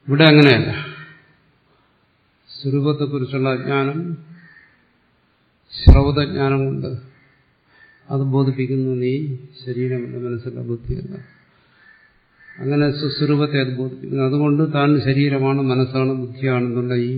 ഇവിടെ അങ്ങനെയല്ല സ്വരൂപത്തെക്കുറിച്ചുള്ള അജ്ഞാനം ശ്രൗതജ്ഞാനം കൊണ്ട് അത് ബോധിപ്പിക്കുന്നു നീ ശരീരമല്ല മനസ്സില്ല ബുദ്ധിയല്ല അങ്ങനെ സ്വസ്വരൂപത്തെ അത് ബോധിപ്പിക്കുന്നു അതുകൊണ്ട് താൻ ശരീരമാണ് മനസ്സാണ് ബുദ്ധിയാണെന്നുള്ള ഈ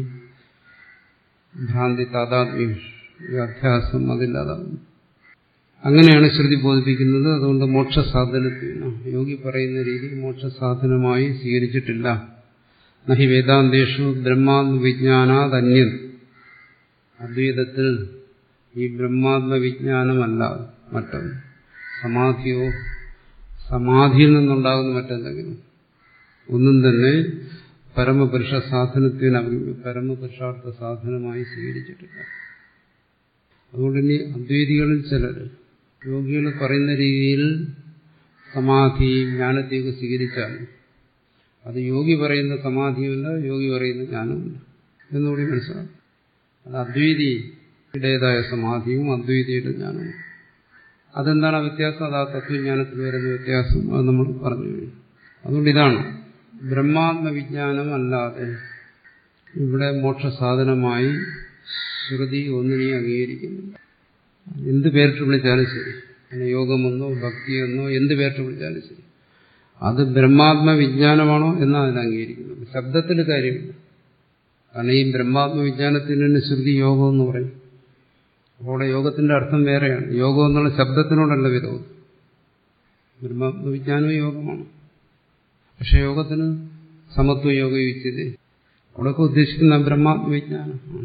ഭ്രാന്തി താതാത്മ്യം ഈ അധ്യാസം അതില്ലാതാകുന്നു അങ്ങനെയാണ് ശ്രുതി ബോധിപ്പിക്കുന്നത് അതുകൊണ്ട് മോക്ഷസാധനത്തിന് യോഗി പറയുന്ന രീതി മോക്ഷസാധനമായി സ്വീകരിച്ചിട്ടില്ല നഹി വേദാന്തേഷു ബ്രഹ്മാത്മവിജ്ഞാനാദന്യൻ അദ്വൈതത്തിൽ ഈ ബ്രഹ്മാത്മവിജ്ഞാനമല്ല മറ്റൊന്ന് സമാധിയോ സമാധിയിൽ നിന്നുണ്ടാകുന്ന മറ്റെന്തെങ്കിലും ഒന്നും തന്നെ പരമപുരുഷ സാധനത്തിന് പരമപുരുഷാർത്ഥ സാധനമായി സ്വീകരിച്ചിട്ടില്ല അതുകൊണ്ട് ഇനി അദ്വൈതികളിൽ ചിലർ യോഗികൾ പറയുന്ന രീതിയിൽ സമാധി ജ്ഞാനത്തെയൊക്കെ സ്വീകരിച്ചാൽ അത് യോഗി പറയുന്ന സമാധിയുമില്ല യോഗി പറയുന്ന ജ്ഞാനവുമില്ല എന്നുകൂടി മനസ്സിലാക്കും അത് അദ്വൈതിയുടേതായ സമാധിയും അദ്വൈതിയുടെ ജ്ഞാനവും അതെന്താണ് ആ വ്യത്യാസം അത് ആ തത്വജ്ഞാനത്തിൽ വരുന്ന വ്യത്യാസം അത് നമ്മൾ പറഞ്ഞു കഴിഞ്ഞു അതുകൊണ്ട് ഇതാണ് ബ്രഹ്മാത്മവിജ്ഞാനം അല്ലാതെ ഇവിടെ മോക്ഷസാധനമായി ശ്രുതി ഒന്നിനെയും അംഗീകരിക്കുന്നില്ല എന്ത് പേരിട്ട് വിളിച്ചാലും ശരി പിന്നെ യോഗമെന്നോ ഭക്തിയെന്നോ എന്ത് പേരിട്ട് വിളിച്ചാലും ശരി അത് ബ്രഹ്മാത്മവിജ്ഞാനമാണോ എന്നാണ് അതിനെ അംഗീകരിക്കുന്നത് ശബ്ദത്തിൽ കാര്യമില്ല കാരണം ഈ ബ്രഹ്മാത്മവിജ്ഞാനത്തിന് തന്നെ ശ്രുതി യോഗം എന്ന് പറയും അപ്പോൾ യോഗത്തിന്റെ അർത്ഥം വേറെയാണ് യോഗം എന്നുള്ള ശബ്ദത്തിനോടല്ല വിരോധം ബ്രഹ്മാത്മവിജ്ഞാനവും യോഗമാണ് പക്ഷെ യോഗത്തിന് സമത്വ യോഗ യുച്ചത് അവിടെയൊക്കെ ഉദ്ദേശിക്കുന്ന ബ്രഹ്മാത്മവിജ്ഞാനം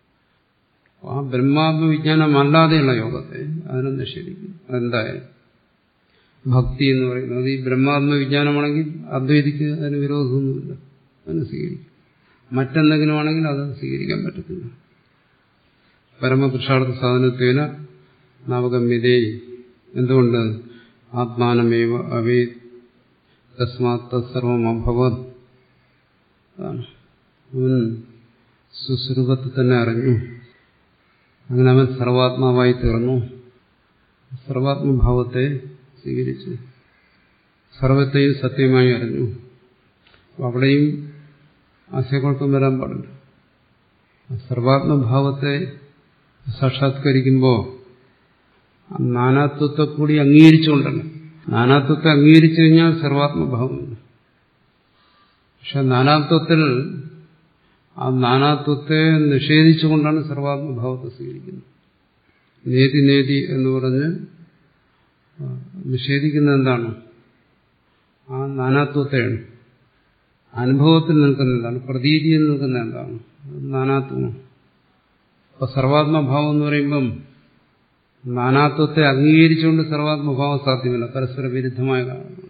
ആ ബ്രഹ്മാത്മവിജ്ഞാനമല്ലാതെയുള്ള യോഗത്തെ അതിനെ നിഷേധിക്കും അതെന്തായാലും ഭക്തി എന്ന് പറയുന്നത് ഈ ബ്രഹ്മാത്മവിജ്ഞാനമാണെങ്കിൽ അദ്വൈതിക്ക് അതിന് വിരോധമൊന്നുമില്ല അതിന് സ്വീകരിക്കും മറ്റെന്തെങ്കിലും ആണെങ്കിൽ അത് സ്വീകരിക്കാൻ പറ്റത്തില്ല പരമപുരുഷാർത്ഥ സാധനത്വേന നവഗമ്യതേ എന്തുകൊണ്ട് ആത്മാനമേവ അവേ തസ്മാത് തത്സർവം അഭവത് അവൻ സുസ്വരൂപത്തെ തന്നെ അറിഞ്ഞു അങ്ങനെ അവൻ സർവാത്മാവായി തീർന്നു സർവാത്മഭാവത്തെ സ്വീകരിച്ചു സർവത്തെയും സത്യമായി അറിഞ്ഞു അവിടെയും ആശയക്കുഴപ്പം വരാൻ പാടില്ല സർവാത്മഭാവത്തെ സാക്ഷാത്കരിക്കുമ്പോൾ നാനാത്വത്തെ കൂടി അംഗീകരിച്ചുകൊണ്ടല്ല നാനാത്വത്തെ അംഗീകരിച്ചു കഴിഞ്ഞാൽ സർവാത്മഭാവമില്ല പക്ഷെ നാനാത്വത്തിൽ ആ നാനാത്വത്തെ നിഷേധിച്ചുകൊണ്ടാണ് സർവാത്മഭാവത്തെ സ്വീകരിക്കുന്നത് നേതി നേതി എന്ന് പറഞ്ഞ് നിഷേധിക്കുന്നത് എന്താണ് ആ നാനാത്വത്തെയാണ് അനുഭവത്തിൽ നിൽക്കുന്ന എന്താണ് പ്രതീതിയിൽ നിൽക്കുന്ന എന്താണ് നാനാത്വമാണ് അപ്പൊ സർവാത്മഭാവം എന്ന് പറയുമ്പം നാനാത്വത്തെ അംഗീകരിച്ചുകൊണ്ട് സർവാത്മഭാവം സാധ്യമല്ല പരസ്പര വിരുദ്ധമായ കാര്യമാണ്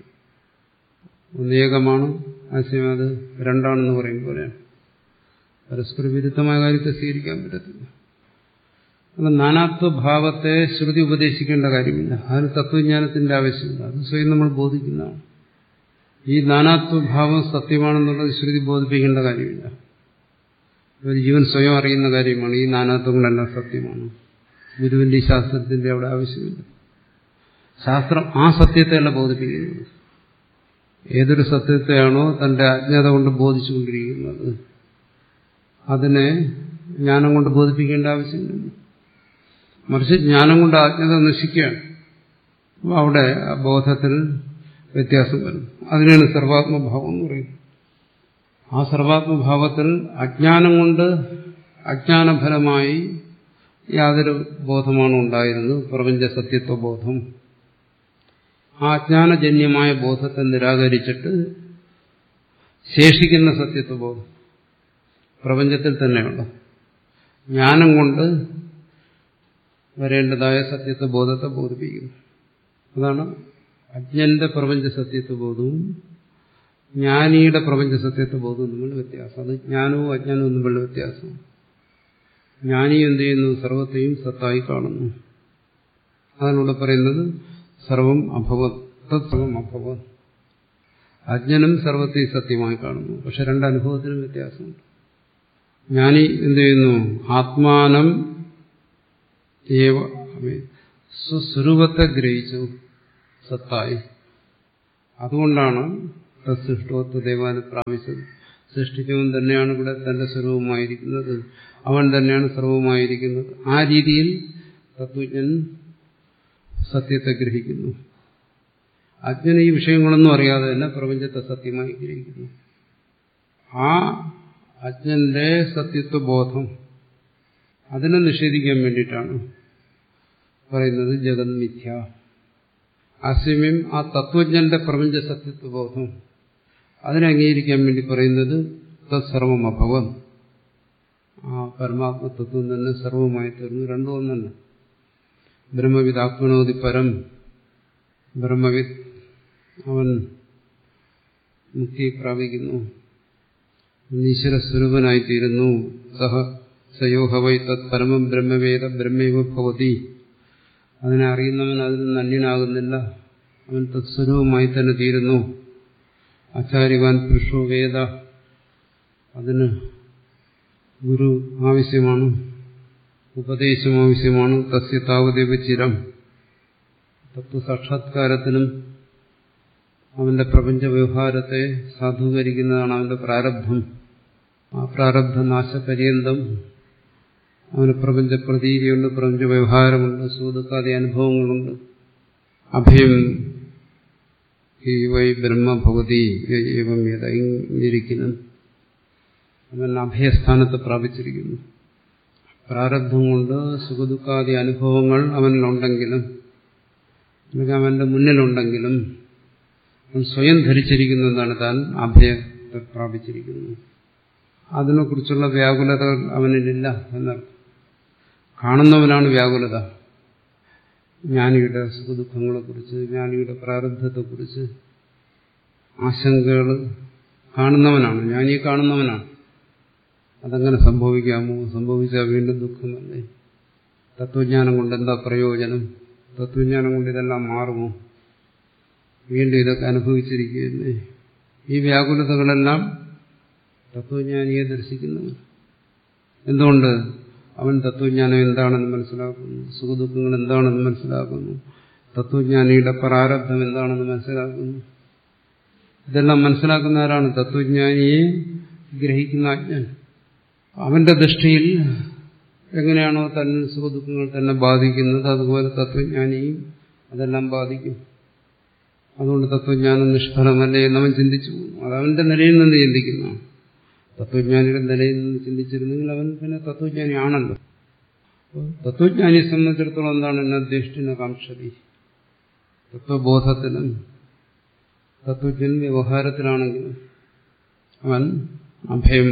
ഒന്നേകമാണ് ആശയം അത് രണ്ടാണെന്ന് പറയും പോലെയാണ് പരസ്പര വിരുദ്ധമായ കാര്യത്തെ സ്വീകരിക്കാൻ പറ്റത്തില്ല അല്ല നാനാത്വഭാവത്തെ ശ്രുതി ഉപദേശിക്കേണ്ട കാര്യമില്ല അതിന് തത്വജ്ഞാനത്തിന്റെ ആവശ്യമില്ല അത് സ്വയം നമ്മൾ ബോധിക്കുന്നതാണ് ഈ നാനാത്വഭാവം സത്യമാണെന്നുള്ളത് ശ്രുതി ബോധിപ്പിക്കേണ്ട കാര്യമില്ല ഒരു ജീവൻ സ്വയം അറിയുന്ന കാര്യമാണ് ഈ നാനാത്വങ്ങളെല്ലാം സത്യമാണ് ഗുരുവിന്റെ ഈ ശാസ്ത്രത്തിന്റെ അവിടെ ആവശ്യമില്ല ശാസ്ത്രം ആ സത്യത്തെയല്ല ബോധിപ്പിക്കുന്നത് ഏതൊരു സത്യത്തെയാണോ തന്റെ അജ്ഞത കൊണ്ട് ബോധിച്ചുകൊണ്ടിരിക്കുന്നത് അതിനെ ജ്ഞാനം കൊണ്ട് ബോധിപ്പിക്കേണ്ട ആവശ്യമില്ല മറിച്ച് ജ്ഞാനം കൊണ്ട് അജ്ഞത നശിക്കുകയാണ് അപ്പോൾ അവിടെ ആ ബോധത്തിൽ വ്യത്യാസം വരും അതിനാണ് സർവാത്മഭാവം എന്ന് പറയുന്നത് ആ സർവാത്മഭാവത്തിൽ അജ്ഞാനം കൊണ്ട് അജ്ഞാനഫലമായി യാതൊരു ബോധമാണ് ഉണ്ടായിരുന്നത് പ്രപഞ്ച സത്യത്വ ബോധം ആ അജ്ഞാനജന്യമായ ബോധത്തെ നിരാകരിച്ചിട്ട് ശേഷിക്കുന്ന സത്യത്വ ബോധം പ്രപഞ്ചത്തിൽ തന്നെയുള്ള ജ്ഞാനം കൊണ്ട് വരേണ്ടതായ സത്യത്വ ബോധത്തെ ബോധിപ്പിക്കുന്നു അതാണ് അജ്ഞന്റെ പ്രപഞ്ച സത്യത്വ ബോധവും ജ്ഞാനിയുടെ പ്രപഞ്ച സത്യത്വ ബോധവും തമ്മിലുള്ള വ്യത്യാസം അത് ജ്ഞാനവും അജ്ഞാനവും തമ്മിലുള്ള വ്യത്യാസം ജ്ഞാനി എന്ത് ചെയ്യുന്നു സർവത്തെയും സത്തായി കാണുന്നു അതിനൂടെ പറയുന്നത് സർവം അഭവത് തത്സർവം അഭവത് അജ്ഞനും സർവത്തെയും സത്യമായി കാണുന്നു പക്ഷെ രണ്ട് അനുഭവത്തിനും വ്യത്യാസമുണ്ട് ജ്ഞാനി എന്ത് ചെയ്യുന്നു ആത്മാനം ഏവ സ്വസ്വരൂപത്തെ ഗ്രഹിച്ചു സത്തായി അതുകൊണ്ടാണ് തത്സൃഷ്ടോത്വ ദേവാന് പ്രാപിച്ചത് സൃഷ്ടിച്ചവൻ തന്നെയാണ് ഇവിടെ തന്റെ സ്വരൂപമായിരിക്കുന്നത് അവൻ തന്നെയാണ് സർവമായിരിക്കുന്നത് ആ രീതിയിൽ തത്വജ്ഞൻ സത്യത്തെ ഗ്രഹിക്കുന്നു അജ്ഞന് ഈ വിഷയങ്ങളൊന്നും അറിയാതെ തന്നെ പ്രപഞ്ചത്തെ സത്യമായി ഗ്രഹിക്കുന്നു ആ അജ്ഞന്റെ സത്യത്വ ബോധം അതിനെ നിഷേധിക്കാൻ വേണ്ടിയിട്ടാണ് പറയുന്നത് ജഗത് മിഥ്യ അസ്യമയം ആ തത്വജ്ഞന്റെ പ്രപഞ്ച സത്യത്വ ബോധം അതിനെ അംഗീകരിക്കാൻ വേണ്ടി പറയുന്നത് തത്സർവം അഭവം ആ പരമാത്മതത്വം തന്നെ സർവമായി തീർന്നു രണ്ടും ഒന്നല്ല ബ്രഹ്മവിദാത്മനോതി പരം ബ്രഹ്മവിദ് അവൻ മുക്തി പ്രാപിക്കുന്നു ഈശ്വര സ്വരൂപനായിത്തീരുന്നു സഹ സയോഹവൈ തത് പരമം ബ്രഹ്മവേദ ബ്രഹ്മൈവ ഭവതി അതിനെ അറിയുന്നവൻ അതിൽ നിന്ന് അന്യനാകുന്നില്ല അവൻ തത്സ്വരൂപമായി തന്നെ തീരുന്നു ആചാര്യവാൻ പുരുഷോ വേദ അതിന് ഗുരു ആവശ്യമാണ് ഉപദേശം ആവശ്യമാണ് തസ്യ താവദേവ ചിരം തത്വസാക്ഷാത്കാരത്തിനും അവന്റെ പ്രപഞ്ച വ്യവഹാരത്തെ സാധൂകരിക്കുന്നതാണ് അവന്റെ പ്രാരബ്ധം ആ പ്രാരബ്ധ നാശപര്യന്തം അവന് പ്രപഞ്ച പ്രതീതിയുണ്ട് പ്രപഞ്ച വ്യവഹാരമുണ്ട് സൂതുക്കാതെ അനുഭവങ്ങളുണ്ട് അഭയം ഈ വൈ ബ്രഹ്മഭവതി ഏവം യഥയിരിക്കുന്നു അവൻ അഭയസ്ഥാനത്ത് പ്രാപിച്ചിരിക്കുന്നു പ്രാരബ്ധം കൊണ്ട് സുഖദുഃഖാദി അനുഭവങ്ങൾ അവനിലുണ്ടെങ്കിലും അല്ലെങ്കിൽ അവന്റെ മുന്നിലുണ്ടെങ്കിലും അവൻ സ്വയം ധരിച്ചിരിക്കുന്നതാണ് താൻ അഭയത്തെ പ്രാപിച്ചിരിക്കുന്നു അതിനെക്കുറിച്ചുള്ള വ്യാകുലതകൾ അവനിലില്ല എന്നർത്ഥം കാണുന്നവനാണ് വ്യാകുലത ജ്ഞാനിയുടെ സുഖദുഃഖങ്ങളെക്കുറിച്ച് ജ്ഞാനിയുടെ പ്രാരബ്ധത്തെക്കുറിച്ച് ആശങ്കകൾ കാണുന്നവനാണ് ജ്ഞാനിയെ കാണുന്നവനാണ് അതങ്ങനെ സംഭവിക്കാമോ സംഭവിച്ചാൽ വീണ്ടും ദുഃഖമല്ലേ തത്വജ്ഞാനം കൊണ്ട് എന്താ പ്രയോജനം തത്വജ്ഞാനം കൊണ്ട് ഇതെല്ലാം മാറുമോ വീണ്ടും ഇതൊക്കെ അനുഭവിച്ചിരിക്കുകയല്ലേ ഈ വ്യാകുലതകളെല്ലാം തത്വജ്ഞാനിയെ ദർശിക്കുന്നവൻ എന്തുകൊണ്ട് അവൻ തത്വജ്ഞാനം എന്താണെന്ന് മനസ്സിലാക്കുന്നു സുഖദുഃഖങ്ങൾ എന്താണെന്ന് മനസ്സിലാക്കുന്നു തത്വജ്ഞാനിയുടെ പ്രാരബ്ധം എന്താണെന്ന് മനസ്സിലാക്കുന്നു ഇതെല്ലാം മനസ്സിലാക്കുന്ന ആരാണ് തത്വജ്ഞാനിയെ ഗ്രഹിക്കുന്ന അജ്ഞൻ അവന്റെ ദൃഷ്ടിയിൽ എങ്ങനെയാണോ തന്നെ സുഖദുഃഖങ്ങൾ തന്നെ ബാധിക്കുന്നത് അതുപോലെ തത്വജ്ഞാനിയും അതെല്ലാം ബാധിക്കും അതുകൊണ്ട് തത്വജ്ഞാനം നിഷ്ഫലമല്ലേ എന്നവൻ ചിന്തിച്ചു പോകുന്നു അത് അവന്റെ നിലയിൽ നിന്ന് ചിന്തിക്കുന്നതാണ് തത്വജ്ഞാനിയുടെ നിലയിൽ നിന്ന് ചിന്തിച്ചിരുന്നെങ്കിൽ അവൻ പിന്നെ തത്വജ്ഞാനിയാണല്ലോ തത്വജ്ഞാനിയെ സംബന്ധിച്ചിടത്തോളം എന്താണ് എന്നെ ദൃഷ്ടിന കാംക്ഷതി തത്വബോധത്തിലും തത്വജ്ഞൻ വ്യവഹാരത്തിലാണെങ്കിലും അവൻ അഭയം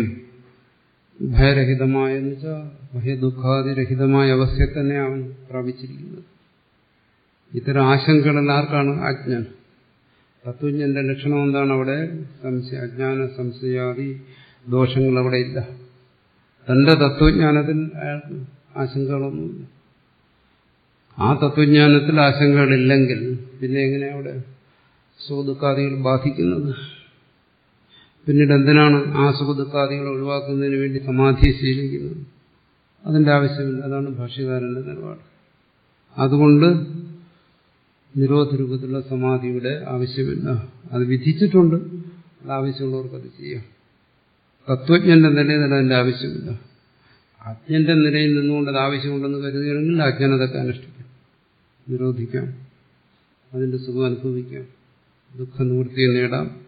ഭയരഹിതമായ എന്ന് വെച്ചാൽ ഭയദുഃഖാതിരഹിതമായ അവസ്ഥയെ തന്നെ അവൻ പ്രാപിച്ചിരിക്കുന്നത് ഇത്തരം ആശങ്കകളിൽ ആർക്കാണ് അജ്ഞൻ തത്വജ്ഞന്റെ ലക്ഷണം എന്താണ് അവിടെ സംശയ അജ്ഞാന സംശയാദി ദോഷങ്ങൾ അവിടെ ഇല്ല തന്റെ തത്വജ്ഞാനത്തിൽ അയാൾക്ക് ആശങ്കകളൊന്നുമില്ല ആ തത്വജ്ഞാനത്തിൽ ആശങ്കകളില്ലെങ്കിൽ പിന്നെ എങ്ങനെ അവിടെ സുഖദുഃഖാദികൾ ബാധിക്കുന്നത് പിന്നീട് എന്തിനാണ് ആ സുഖദുഃഖാദികൾ ഒഴിവാക്കുന്നതിന് വേണ്ടി സമാധി ശീലിക്കുന്നത് അതിന്റെ ആവശ്യമില്ല അതാണ് ഭാഷ്യകാരന്റെ നിലപാട് അതുകൊണ്ട് നിരോധ രൂപത്തിലുള്ള സമാധിയുടെ ആവശ്യമില്ല അത് വിധിച്ചിട്ടുണ്ട് അത് ആവശ്യമുള്ളവർക്ക് അത് ചെയ്യാം തത്വജ്ഞന്റെ നിലയിൽ അതിന്റെ ആവശ്യമില്ല അജ്ഞന്റെ നിലയിൽ നിന്നുകൊണ്ട് അത് ആവശ്യമുണ്ടെന്ന് കരുതുകയാണെങ്കിൽ അജ്ഞനതൊക്കെ അനുഷ്ഠിക്കാം നിരോധിക്കാം അതിന്റെ സുഖം അനുഭവിക്കാം ദുഃഖ നിവൃത്തിയെ നേടാം